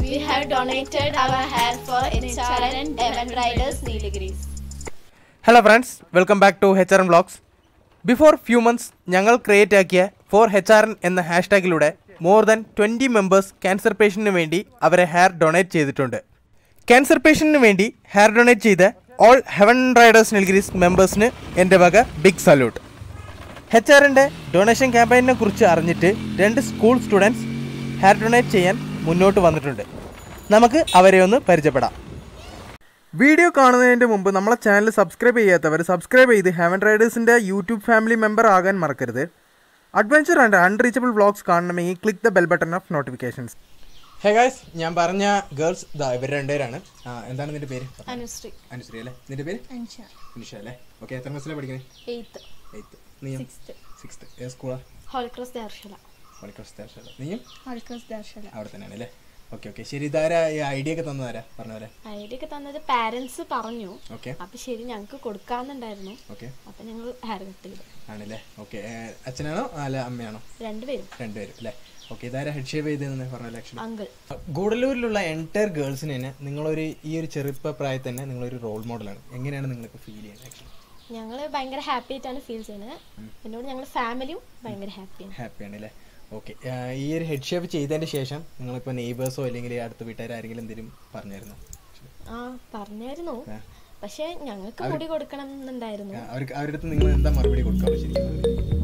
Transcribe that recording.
We have donated our hair for HRN Event Riders Nilgiris. Hello friends welcome back to H R N blogs before few months ഞങ്ങൾ create ആക്കിയ for H R N എന്ന ഹാഷ്ടാഗിലൂടെ more than twenty members cancer പേഷ്യൻറ്റിന് വേണ്ടി അവരെ hair donate ചെയ്തിട്ടുണ്ട് cancer പേഷ്യൻറ്റിന് വേണ്ടി ഹെയർ ഡൊണേറ്റ് ചെയ്ത ഓൾ ഹെവൻ റൈഡേഴ്സ് നിൽഗിരീസ് മെമ്പേഴ്സിന് എൻ്റെ വക ബിഗ് സല്യൂട്ട് എച്ച് ആറിൻ്റെ ഡൊണേഷൻ ക്യാമ്പയിനെ കുറിച്ച് അറിഞ്ഞിട്ട് രണ്ട് സ്കൂൾ സ്റ്റുഡൻസ് ഹെയർ ഡൊണേറ്റ് ചെയ്യാൻ മുന്നോട്ട് വന്നിട്ടുണ്ട് നമുക്ക് അവരെ ഒന്ന് പരിചയപ്പെടാം വീഡിയോ കാണുന്നതിന് മുമ്പ് നമ്മളെ ചാനൽ സബ്സ്ക്രൈബ് ചെയ്യാത്തവർ സബ്സ്ക്രൈബ് ചെയ്ത് ഹെവൻ റൈഡേഴ്സിൻ്റെ യൂട്യൂബ് ഫാമിലി മെമ്പർ ആകാൻ മറക്കരുത് അഡ്വഞ്ചർ ആൻഡ് അൺറീച്ചബിൾ വ്ളോഗ്സ് കാണണമെങ്കിൽ click the bell button of notifications hey guys ഞാൻ പറഞ്ഞ ഗേൾസ് ഇതാ ഇവർ രണ്ടുപേരാണ് ആ, എന്താണ് നിന്റെ പേര് അനുശ്രീ അനുശ്രീ അല്ലേ നിന്റെ പേര് നിഷ അല്ലേ ഓക്കെ എത്ര ക്ലാസ്സിലാണ് പഠിക്കുന്നത് എയ്ത്ത് എയ്ത്ത് നീയും സിക്സ്ത്ത് ഏത് സ്കൂളാണ് ഹോളിക്രോസ് ദേർശല മണിക്കൂർ നീയും ഹോളിക്രോസ് ദേർശല അവിടെ തന്നെയാണ് അല്ലേ ഓക്കെ ഓക്കെ ശരി ഇതാരാ ഈ ഐഡിയ ഒക്കെ തന്നതാരാ പറഞ്ഞ പോലെ ഐഡിയ ഒക്കെ തന്നത് പാരന്റ്സ് പറഞ്ഞു ഓക്കെ അപ്പൊ ശരി ഞങ്ങൾക്ക് കൊടുക്കാന്നുണ്ടായിരുന്നു ഓക്കെ അപ്പൊ ഞങ്ങൾ ഹെയർ കട്ട് ചെയ്തു ആണല്ലേ ഓക്കെ അച്ഛനാണോ അല്ല അമ്മയാണോ രണ്ടുപേരും രണ്ടുപേരും അല്ലേ ഓക്കെ ഇതാരാ ഹെഡ് ഷേപ്പ് ചെയ്തതെന്ന് പറഞ്ഞ ആക്ച്വലി അങ്കിൾ ഗൂഡല്ലൂരിലുള്ള എൻറ്റയർ ഗേൾസിന് തന്നെ നിങ്ങളൊരു ഈ ഒരു ചെറുപ്പ പ്രായത്തിൽ തന്നെ നിങ്ങളൊരു റോൾ മോഡലാണ് എങ്ങനെയാണ് നിങ്ങൾക്ക് ഫീൽ ചെയ്യുന്നത് ആക്ച്വലി ഞങ്ങൾ ഭയങ്കര ഹാപ്പി ആയിട്ടാണ് ഫീൽ ചെയ്യുന്നത് എന്നോട് ഞങ്ങൾ ഫാമിലിയും ഭയങ്കര ഹാപ്പിയാണ് ഹാപ്പിയാണ് അല്ലേ ഓക്കെ ഈ ഒരു ഹെഡ് ഷേപ്പ് ചെയ്തതിന് ശേഷം നിങ്ങളിപ്പോൾ നെയ്ബേഴ്സോ അല്ലെങ്കിൽ അടുത്ത വീട്ടുകാരെങ്കിലും എന്തെങ്കിലും പറഞ്ഞായിരുന്നോ ആ പറഞ്ഞായിരുന്നു പക്ഷെ ഞങ്ങൾക്ക് മുടി കൊടുക്കണം എന്നുണ്ടായിരുന്നു അവർക്ക് അവരുടെ അടുത്ത് നിങ്ങൾ എന്താ മറുപടി കൊടുക്കാറ് ശരിക്കും